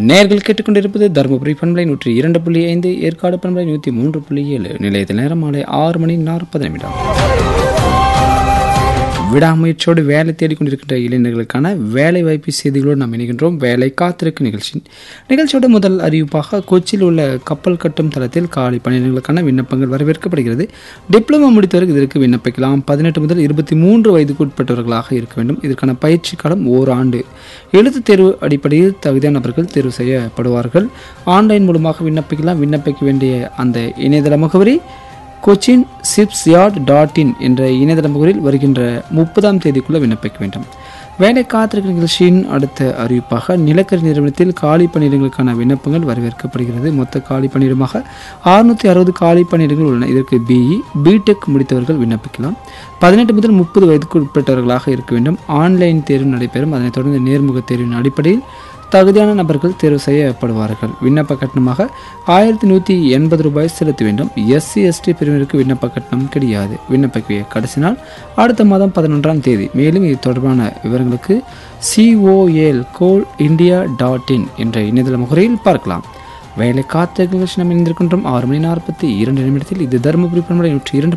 நேர்கள் கேட்டுக்கொண்டிருப்பது தருமபுரி பண்பலை நூற்றி இரண்டு புள்ளி ஐந்து ஏற்காடு பண்பலை நூற்றி மூன்று புள்ளி ஏழு நிலையத்தில் நேரம் மாலை ஆறு மணி நாற்பது நிமிடம் விடாமுயற்சியோடு வேலை தேடிக்கொண்டிருக்கின்ற இளைஞர்களுக்கான வேலை வாய்ப்பு செய்திகளோடு நாம் இணைகின்றோம் வேலை காத்திருக்கு நிகழ்ச்சி நிகழ்ச்சியோட முதல் அறிவிப்பாக கொச்சியில் உள்ள கப்பல் கட்டும் தளத்தில் காலி பணியிடங்களுக்கான விண்ணப்பங்கள் வரவேற்கப்படுகிறது டிப்ளமோ முடித்தவர்கள் இதற்கு விண்ணப்பிக்கலாம் பதினெட்டு முதல் இருபத்தி மூன்று வயதுக்கு உட்பட்டவர்களாக இருக்க வேண்டும் இதற்கான பயிற்சி காலம் ஓராண்டு எழுத்துத் தேர்வு அடிப்படையில் தகுதியான நபர்கள் தேர்வு செய்யப்படுவார்கள் ஆன்லைன் மூலமாக விண்ணப்பிக்கலாம் விண்ணப்பிக்க வேண்டிய அந்த இணையதள முகவரி Cochin shipyard dot in என்ற இணையதள முகவரில் வருகின்ற முப்பதாம் தேதிக்குள்ள விண்ணப்பிக்க வேண்டும் வேலை காத்திருக்கிற நிகழ்ச்சியின் அடுத்த அறிவிப்பாக நிலக்கரி நிறுவனத்தில் காலி பணியிடங்களுக்கான விண்ணப்பங்கள் வரவேற்கப்படுகிறது மொத்த காலி பணியிடமாக அறுநூற்றி அறுபது காலி பணியிடங்கள் உள்ளன இதற்கு பிஇ பிடெக் முடித்தவர்கள் விண்ணப்பிக்கலாம் பதினெட்டு முதல் முப்பது வயதுக்கு உட்பட்டவர்களாக இருக்க வேண்டும் ஆன்லைன் தேர்வு நடைபெறும் அதனைத் தொடர்ந்து நேர்முக தேர்வின் அடிப்படையில் தகுதியான நபர்கள் தேர்வு செய்யப்படுவார்கள் விண்ணப்ப கட்டணமாக ஆயிரத்தி நூற்றி எண்பது ரூபாய் செலுத்த வேண்டும் எஸ்சி எஸ்டி பிரிவினருக்கு விண்ணப்ப கட்டணம் கிடையாது விண்ணப்பிக்க கடைசி நாள் அடுத்த மாதம் பதினொன்றாம் தேதி மேலும் இது தொடர்பான விவரங்களுக்கு COL coal India dot in என்ற இணையதள முகரையில் பார்க்கலாம் வேலை காத்த நிகழ்ச்சி நாம் இணைந்திருக்கின்றோம் ஆறு மணி நாற்பத்தி இரண்டு நிமிடத்தில் இது தருமபுரி பண்பலை நூற்றி இரண்டு